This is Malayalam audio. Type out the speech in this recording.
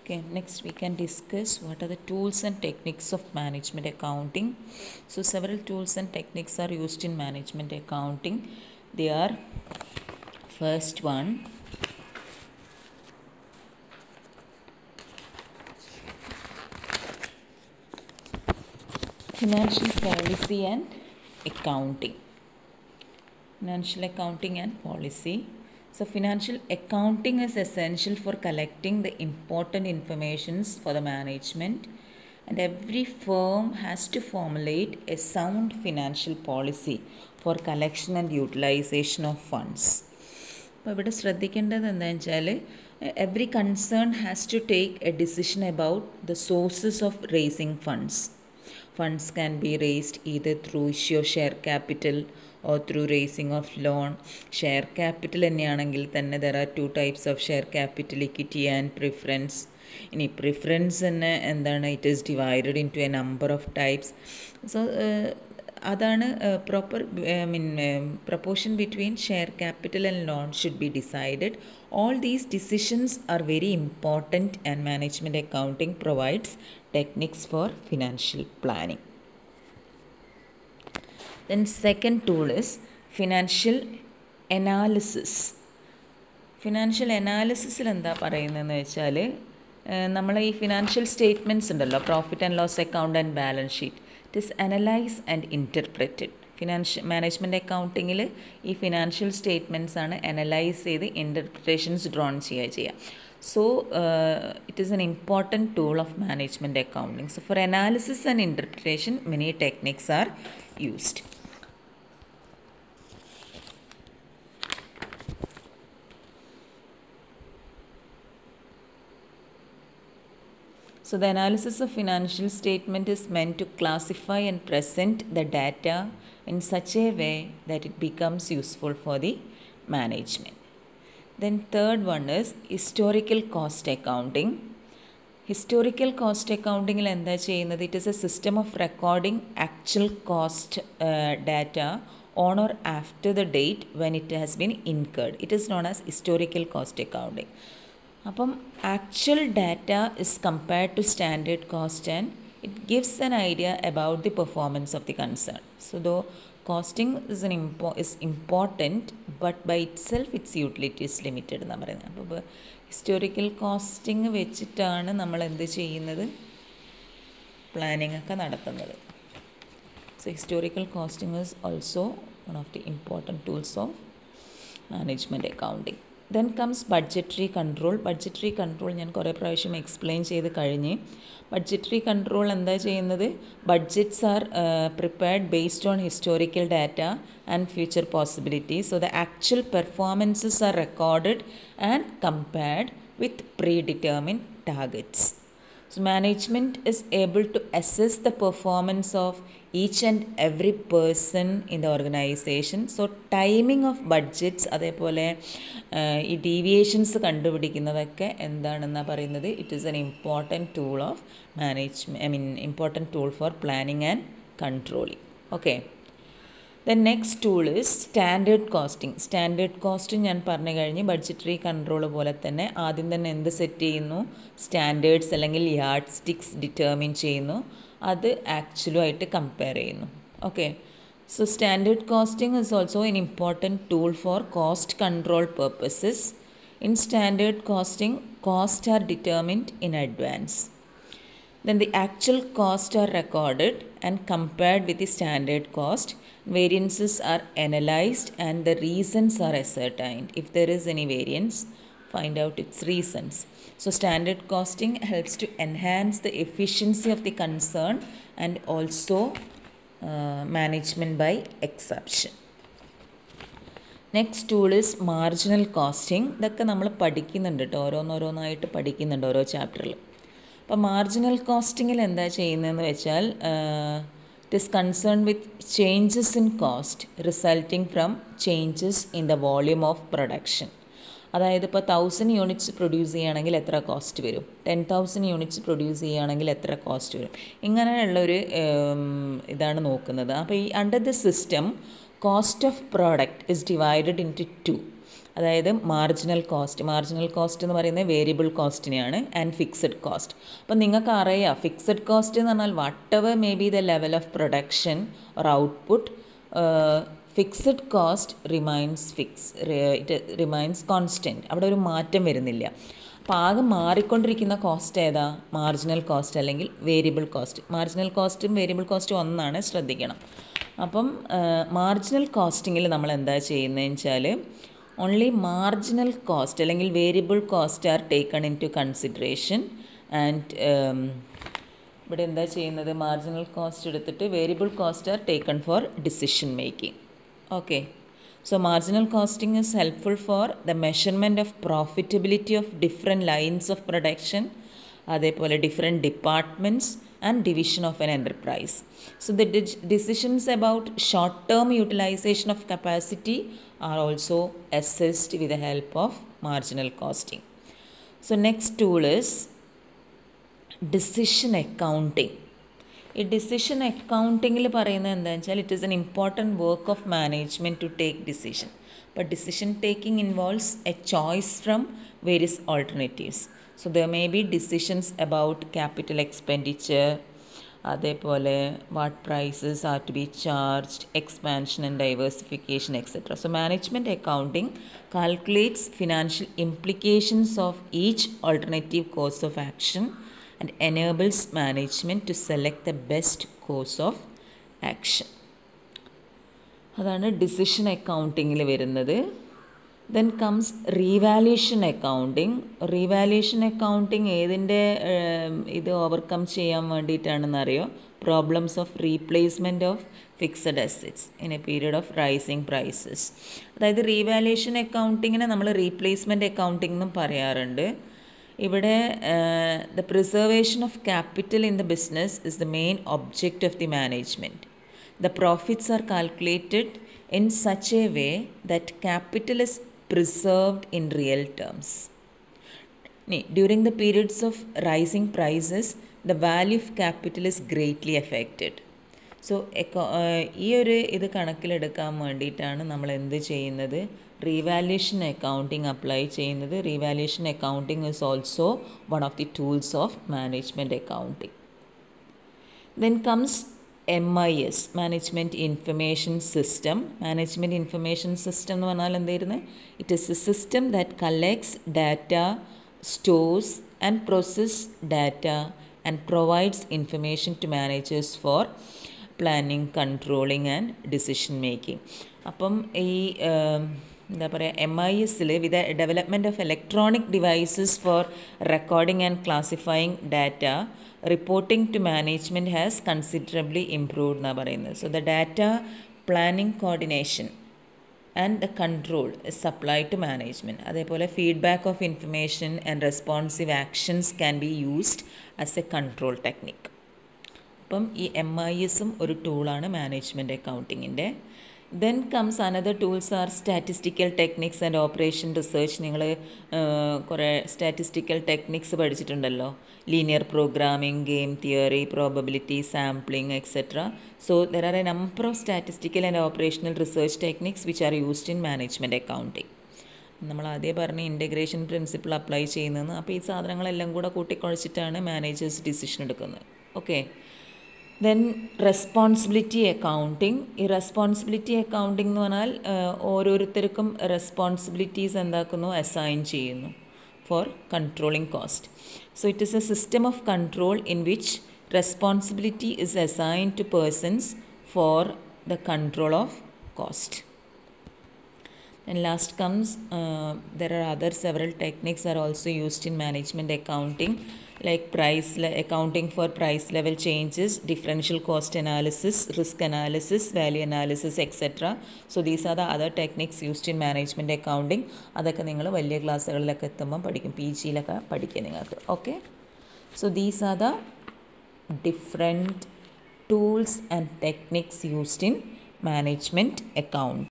Okay, next we can discuss what are the tools and techniques of management accounting. So, several tools and techniques are used in management accounting. They are first one financial policy and accounting. Financial accounting and policy. So, financial accounting is essential for collecting the important informations for the management, and every firm has to formulate a sound financial policy for collection and utilization of funds. അപ്പോൾ ഇവിടെ ശ്രദ്ധിക്കേണ്ടത് എന്താണെന്ന് വെച്ചാൽ every concern has to take a decision about the sources of raising funds funds can be raised either through issue share capital or through raising of loan share capital തന്നെയാണെങ്കിൽ തന്നെ there are two types of share capital equity and preference ഇനി പ്രിഫറൻസ് തന്നെ എന്താണ് it is divided into a number of types so അതാണ് proper I mean proportion between share capital and loan should be decided all these decisions are very important and management accounting provides techniques for financial planning then second tool is financial analysis ഫിനാൻഷ്യൽ എനാലിസിസിൽ എന്താ പറയുന്നതെന്ന് വെച്ചാൽ നമ്മൾ ഈ ഫിനാൻഷ്യൽ സ്റ്റേറ്റ്മെൻറ്റ്സ് ഉണ്ടല്ലോ profit and loss account and balance sheet it is analyse and interpreted financial management അക്കൗണ്ടിങ്ങിൽ ഈ ഫിനാൻഷ്യൽ സ്റ്റേറ്റ്മെൻറ്റ്സ് ആണ് അനലൈസ് ചെയ്ത് ഇൻ്റർപ്രിറ്റേഷൻസ് ഡ്രോൺ ചെയ്യുക ചെയ്യുക so it is an important tool of management accounting so for analysis and interpretation many techniques are used So, the analysis of financial statement is meant to classify and present the data in such a way that it becomes useful for the management. Then, third one is historical cost accounting. Historical cost അക്കൗണ്ടിങ്ങിൽ എന്താ ചെയ്യുന്നത് it is a system of recording actual cost data on or after the date when it has been incurred it is known as historical cost accounting അപ്പം actual data is compared to standard cost and it gives an idea about the performance of the concern so though costing is an impo is important but by itself its utility is limited എന്നാണ് പറയുന്നത് അപ്പോൾ ഹിസ്റ്റോറിക്കൽ കോസ്റ്റിംഗ് വെച്ചിട്ടാണ് നമ്മൾ എന്ത് ചെയ്യുന്നത് പ്ലാനിങ് ഒക്കെ നടത്തുന്നത് so historical costing is also one of the important tools of management accounting then comes budgetary control budgetary control ഞാൻ കുറേ പ്രാവശ്യം എക്സ്പ്ലെയിൻ ചെയ്ത് കഴിഞ്ഞ് ബഡ്ജറ്ററി കൺട്രോൾ എന്താ ചെയ്യുന്നത് budgets are prepared based on historical data and future possibility so the actual performances are recorded and compared with predetermined targets So, management is able to assess the performance of each and every person in the organization. So, timing of budgets അതേപോലെ ഈ ഡീവിയേഷൻസ് കണ്ടുപിടിക്കുന്നതൊക്കെ എന്താണെന്നാണ് പറയുന്നത് it is an important tool of management I mean important tool for planning and controlling okay the next tool is standard costing standard cost ഞാൻ പറഞ്ഞു കഴിഞ്ഞ് ബഡ്ജറ്ററി കൺട്രോൾ പോലെ തന്നെ ആദ്യം തന്നെ എന്ത് സെറ്റ് ചെയ്യുന്നു സ്റ്റാൻഡേർഡ്സ് അല്ലെങ്കിൽ യാർഡ് സ്റ്റിക്സ് ഡിറ്റർമിൻ ചെയ്യുന്നു അത് ആക്ച്വലുമായിട്ട് കമ്പയർ ചെയ്യുന്നു okay so standard costing is also an important tool for cost control purposes in standard costing cost are determined in advance then the actual costs are recorded and compared with the standard cost variances are analyzed and the reasons are ascertained if there is any variance find out its reasons so standard costing helps to enhance the efficiency of the concern and also uh, management by exception next tool is marginal costing ഇതൊക്കെ നമ്മൾ പഠിക്കുന്നുണ്ട് കേട്ടോ ഓരോന്നോരോന്നായിട്ട് പഠിക്കുന്നുണ്ട് ഓരോ ചാപ്റ്ററിൽ അപ്പോൾ മാർജിനൽ കോസ്റ്റിങ്ങിൽ എന്താ ചെയ്യുന്നതെന്ന് വെച്ചാൽ it is concern with changes in cost resulting from changes in the volume of production അതായത് ഇപ്പോൾ തൗസൻഡ് യൂണിറ്റ്സ് പ്രൊഡ്യൂസ് ചെയ്യുകയാണെങ്കിൽ എത്ര കോസ്റ്റ് വരും ടെൻ തൗസൻഡ് യൂണിറ്റ്സ് പ്രൊഡ്യൂസ് ചെയ്യുകയാണെങ്കിൽ എത്ര കോസ്റ്റ് വരും ഇങ്ങനെയുള്ളൊരു ഇതാണ് നോക്കുന്നത് അപ്പോൾ ഈ under the system cost of product is divided into two അതായത് മാർജിനൽ കോസ്റ്റ് മാർജിനൽ കോസ്റ്റ് എന്ന് പറയുന്നത് വേരിയബിൾ കോസ്റ്റിനെയാണ് ആൻഡ് ഫിക്സഡ് കോസ്റ്റ് അപ്പം നിങ്ങൾക്ക് അറിയാം ഫിക്സഡ് കോസ്റ്റ് എന്ന് പറഞ്ഞാൽ whatever may be the level of production or output fixed cost remains fix it remains constant അവിടെ ഒരു മാറ്റം വരുന്നില്ല അപ്പോൾ ആകെ മാറിക്കൊണ്ടിരിക്കുന്ന കോസ്റ്റ് ഏതാ മാർജിനൽ കോസ്റ്റ് അല്ലെങ്കിൽ വേരിയബിൾ കോസ്റ്റ് മാർജിനൽ കോസ്റ്റും വേരിയബിൾ കോസ്റ്റും ഒന്നാണ് ശ്രദ്ധിക്കണം അപ്പം മാർജിനൽ കോസ്റ്റിങ്ങിൽ നമ്മൾ എന്താ ചെയ്യുന്നതെന്ന് വെച്ചാൽ ഓൺലി മാർജിനൽ കോസ്റ്റ് അല്ലെങ്കിൽ variable cost are taken into consideration and ഇവിടെ എന്താ ചെയ്യുന്നത് മാർജിനൽ കോസ്റ്റ് എടുത്തിട്ട് variable cost are taken for decision making okay So marginal costing is helpful for the measurement of profitability of different lines of production, അതേപോലെ different departments and division of an enterprise. So the de- decisions about short-term utilization of capacity are also assessed with the help of marginal costing. So next tool is decision accounting. ഈ ഡിസിഷൻ അക്കൗണ്ടിങ്ങിൽ പറയുന്നത് എന്താണെന്ന് വെച്ചാൽ it is an important work of management to take decision അപ്പോൾ decision taking involves a choice from various alternatives so there may be decisions about capital expenditure അതേപോലെ what prices are to be charged expansion and diversification etcetera so management accounting calculates financial implications of each alternative course of action and enables management to select the best course of action അതാണ് ഡിസിഷൻ അക്കൗണ്ടിങ്ങിൽ വരുന്നത് then comes revaluation accounting revaluation accounting ഏതിൻ്റെ ഇത് ഓവർകം ചെയ്യാൻ വേണ്ടിയിട്ടാണെന്നറിയോ problems of replacement of fixed assets in a period of rising prices അതായത് റീവാലുവേഷൻ അക്കൗണ്ടിങ്ങിനെ നമ്മൾ റീപ്ലേസ്മെൻറ്റ് അക്കൗണ്ടിങ് എന്നും പറയാറുണ്ട് ഇവിടെ the preservation of capital in the business is the main object of the management the profits are calculated in such a way that capital is preserved in real terms during the periods of rising prices the value of capital is greatly affected so ഈ ഒരു ഇത് കണക്കിലെടുക്കാൻ വേണ്ടിയിട്ടാണ് നമ്മൾ എന്ത് ചെയ്യുന്നത് റീവാലുവേഷൻ അക്കൗണ്ടിങ് അപ്ലൈ ചെയ്യുന്നത് revaluation accounting is also one of the tools of management accounting then comes M I S management information system management information system എന്ന് പറഞ്ഞാൽ എന്തായിരുന്നു it is a system that collects data stores and process data and provides information to managers for planning controlling and decision making അപ്പം ഈ എന്താ പറയുക എം ഐ എസിൽ with development of electronic devices for recording and classifying data reporting to management has considerably improved എന്നാണ് പറയുന്നത് so the data planning coordination and the control is supply to management അതേപോലെ feedback of information and responsive actions can be used as a control technique അപ്പം ഈ എം ഐ എസും ഒരു ടൂളാണ് മാനേജ്മെൻറ്റ് അക്കൗണ്ടിങ്ങിൻ്റെ then comes another tools are statistical techniques and operation research നിങ്ങൾ കുറേ സ്റ്റാറ്റിസ്റ്റിക്കൽ ടെക്നിക്സ് പഠിച്ചിട്ടുണ്ടല്ലോ linear programming game theory probability sampling etcetera so there are a number of statistical and operational research techniques which are used in management accounting നമ്മൾ ആദ്യം പറഞ്ഞ ഇൻറ്റഗ്രേഷൻ പ്രിൻസിപ്പിൾ അപ്ലൈ ചെയ്യുന്നതെന്ന് അപ്പോൾ ഈ സാധനങ്ങളെല്ലാം കൂടെ കൂട്ടിക്കുഴച്ചിട്ടാണ് മാനേജേഴ്സ് ഡിസിഷൻ എടുക്കുന്നത് ഓക്കെ ദെൻ റെസ്പോൺസിബിലിറ്റി അക്കൗണ്ടിങ് ഈ റെസ്പോൺസിബിലിറ്റി അക്കൗണ്ടിങ് എന്ന് പറഞ്ഞാൽ ഓരോരുത്തർക്കും റെസ്പോൺസിബിലിറ്റീസ് എന്താക്കുന്നു അസൈൻ ചെയ്യുന്നു for controlling cost so it is a system of control in which responsibility is assign to persons for the control of cost And last comes, uh, there are other several techniques are also used in management accounting, like price le- accounting for price level changes, differential cost analysis, risk analysis, value analysis, etc. So these are the other techniques used in management accounting. അതൊക്കെ നിങ്ങൾ വലിയ ക്ലാസ്സുകളിലൊക്കെ എത്തുമ്പോൾ പഠിക്കും പി ജിയിലൊക്കെ പഠിക്കും നിങ്ങൾക്ക് okay so these are the different tools and techniques used in management account